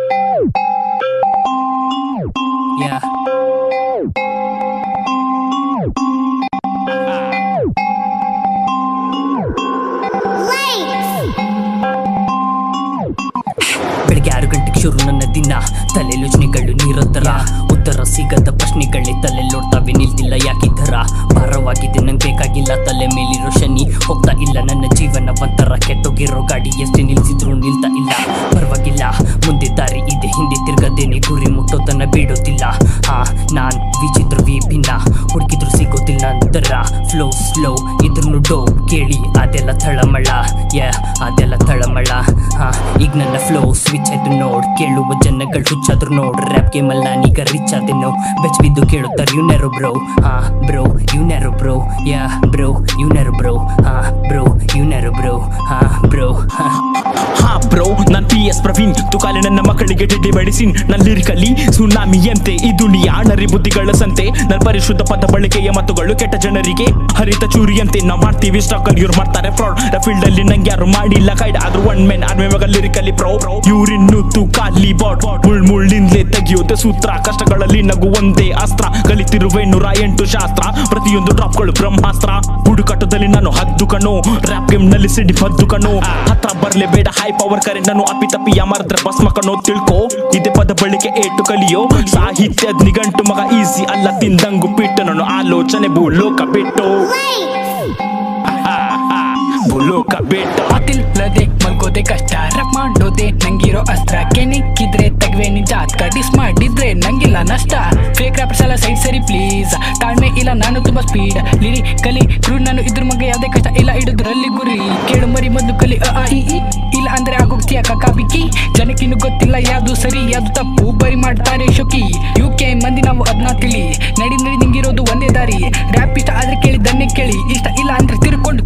Yeah. ಬೆಳಗ್ಗೆ ಆರು ಗಂಟೆಗೆ ಶುರು ನನ್ನ ದಿನ ತಲೆ ಯೋಚನೆಗಳು ನೀರೊತ್ತರ ಉತ್ತರ ಸಿಗದ ಪ್ರಶ್ನೆಗಳೇ ತಲೆ ನೋಡ್ತಾವೆ ನಿಲ್ತಿಲ್ಲ ಯಾಕಿದ್ದರ ಭಾರವಾಗಿದೆ ನಂಗೆ ಬೇಕಾಗಿಲ್ಲ ತಲೆ ಮೇಲಿರೋ ಶನಿ ಹೋಗ್ತಾ ಇಲ್ಲ ನನ್ನ ಜೀವನ ಒಂಥರ ಕೆಟ್ಟೋಗಿರೋ ಗಾಡಿ ಎಷ್ಟೇ ನಿಲ್ಸಿದ್ರು ನಿಲ್ತಾ ಇಲ್ಲ ಪರವಾಗಿಲ್ಲ ಮುಂದೆ ದಾರಿ ಇದೆ ಹಿಂದೆ ತಿರ್ಗದೇನೆ ಗುರಿ ಮುಟ್ಟೋದನ್ನ ಬಿಡೋದಿಲ್ಲ ಹಾ ನಾನ್ ವಿಚಿತ್ರ ವಿಭಿನ್ನ ಹುಡುಕಿದ್ರು ಸಿಗೋದಿಲ್ಲ ಅಂತರ ಫ್ಲೋ ಸ್ಲೋ ಇದ್ರೂ ಡೋ ಕೇಳಿ ಅದೆಲ್ಲ ತಳಮಳ ಯಾ ಅದೆಲ್ಲ ತಳಮಳ ಹಾ ಈಗ ನನ್ನ ಫ್ಲೋ ಸ್ವಿಚ್ ಆಯ್ತು ನೋಡ್ ಕೇಳುವ ಜನಗಳು ಹುಚ್ಚಾದ್ರು ನೋಡ್ ರ್ಯಾಪ್ ಗೇಮ್ ಅಲ್ಲಿ ನಾನೀಗ ರಿಚ್ ಆದೆನೋ ಬೆಚ್ ಬಿದ್ದು ಕೇಳುತ್ತಾರೆ ಯುನೆರು ಬ್ರೋ ಹಾ ಬ್ರೋ ಯುನೆರು ಬ್ರೋ ಯಾ ಬ್ರೋ ಯುನೆರು ಬ್ರೋ ಹಾ ಬ್ರೋ ಯುನೆರು ಬ್ರೋ ಹಾ ಬ್ರೋ ಹಾ ಹಾ ಬ್ರೋ ನಾನ್ ಪಿ ಎಸ್ ಪ್ರವೀಣ್ ತುಕಾಲೆ ನನ್ನ ಮಕ್ಕಳಿಗೆ ಟಿಡ್ಡಿ ಮೆಡಿಸಿನ್ ನನ್ನ ಲಿರಿಕಲ್ಲಿ ಸುನಾಮಿಯಂತೆ ಇದು ಆಣರಿ ಬುದ್ಧಿಗಳ ಸಂತೆ ನನ್ನ ಪರಿಶುದ್ಧ ಪದ ಬಳಕೆಯ ಮಾತುಗಳು ಕೆಟ್ಟ ಜನರಿಗೆ ಹರಿತ ಚೂರಿಯಂತೆ ನಾವು ಮಾಡ್ತೀವಿ ಸ್ಟಾಕಲ್ ಇವ್ರು ಮಾಡ್ತಾರೆ ಫ್ರಾಡ್ ಫೀಲ್ಡ್ ಅಲ್ಲಿ ನಂಗೆ ಯಾರು ಮಾಡಿಲ್ಲ ಕೈಡ್ ಆದ್ರೂ ಒನ್ ಮೆನ್ ಆರ್ಮಿ ಮಗ ಲಿರಿಕಲ್ಲಿ ಪ್ರೋ ಇವ್ರಿನ್ನು ತುಕಾಲಿ ಬಾಟ್ ಮುಳ್ ಮುಳ್ಳಿಂದಲೇ ತೆಗೆಯುತ್ತೆ ಸೂತ್ರ ಕಷ್ಟಗಳಲ್ಲಿ ನಗು ಒಂದೇ ಅಸ್ತ್ರ ಕಲಿತಿರುವೆ ನೂರ ಎಂಟು ಶಾಸ್ತ್ರ ಪ್ರತಿಯೊಂದು ಡ್ರಾಪ್ಗಳು ಬ್ರಹ್ಮಾಸ್ತ್ರ ಹುಡುಕಾಟದಲ್ಲಿ ನಾನು ಹದ್ದು ಕಣು ರ್ಯಾಪ್ ಗೇಮ್ ನಲ್ಲಿ ಸಿಡಿ ಬದ್ದು ಕಣು ಹತ್ರ ಬರ್ಲೆ ಬೇಡ ಹೈ ಪವರ್ ಕರೆ ನಾನು ಅಪ್ಪಿ ತಪ್ಪಿ ಯಾಮಾರಿದ್ರೆ ಭಸ್ಮ ಕಣೋ ತಿಳ್ಕೋ ಇದೇ ಪದ ಬಳಿಕೆ ಏಟು ಕಲಿಯೋ ಸಾಹಿತ್ಯದ ನಿಘಂಟು ಮಗ ಈಸಿ ಅಲ್ಲ ತಿಂದಂಗು ಬಿಟ್ಟು ನಾನು ಆಲೋಚನೆ ಭೂಲೋಕ ಬಿಟ್ಟು ಭೂಲೋಕ ಬಿಟ್ಟು ಮಾತಿಲ್ಲದೆ ಮಲ್ಕೋದೆ ಕಷ್ಟ ರಪ್ ಮಾಡೋದೆ ನಂಗಿರೋ ಅಸ್ತ್ರ ಕೆಣಿಕ್ಕಿದ್ರೆ ತಗ್ವೆ ನಿಜ ಕಡಿಸ್ ಮಾಡಿದ್ರೆ ನಂಗಿಲ್ಲ ನಷ್ಟ ಫೇಕ್ ರ್ಯಾಪರ್ಸ್ ಎಲ್ಲ ಸೈಡ್ ಸರಿ ಪ್ಲೀಸ್ ತಾಳ್ಮೆ ಇಲ್ಲ ನಾನು ತುಂಬಾ ಸ್ಪೀಡ್ ಲಿರಿ ಕಲಿ ಕ್ರೂ ನಾನು ಇದ್ರ ಮಗ ಯಾವ್ದೇ ಕಷ್ಟ ಇಲ್ಲ ಇಡುದ್ರಲ್ಲಿ ಗುರಿ ಕೇಳು ಮರಿ ಮೊದಲು ಕಲಿ ಅ, ಆ, ಇ, ಈ. ಇಲ್ಲ ಅಂದ್ರೆ ಆಗೋಗ್ತೀಯ ಕಕಾಬಿಕ್ಕಿ ಜನಕ್ಕಿನ್ನು ಗೊತ್ತಿಲ್ಲ ಯಾವ್ದು ಸರಿ ಯಾವ್ದು ತಪ್ಪು ಬರಿ ಮಾಡ್ತಾರೆ ಶೋಕಿ ಯು ಕೆ ಮಂದಿ ನಾವು ಅದನ್ನ ತಿಳಿ ನಡಿ ನಡಿ ನಿಂಗಿರೋದು ಒಂದೇ ದಾರಿ ರ್ಯಾಪ್ ಇಷ್ಟ ಆದ್ರೆ ಕೇಳಿ ದನ್ನೆ ಕೇಳಿ ಇಷ್ಟ ಇಲ್ಲ ಅಂದ್ರೆ ತಿರ್ಕೊಂಡು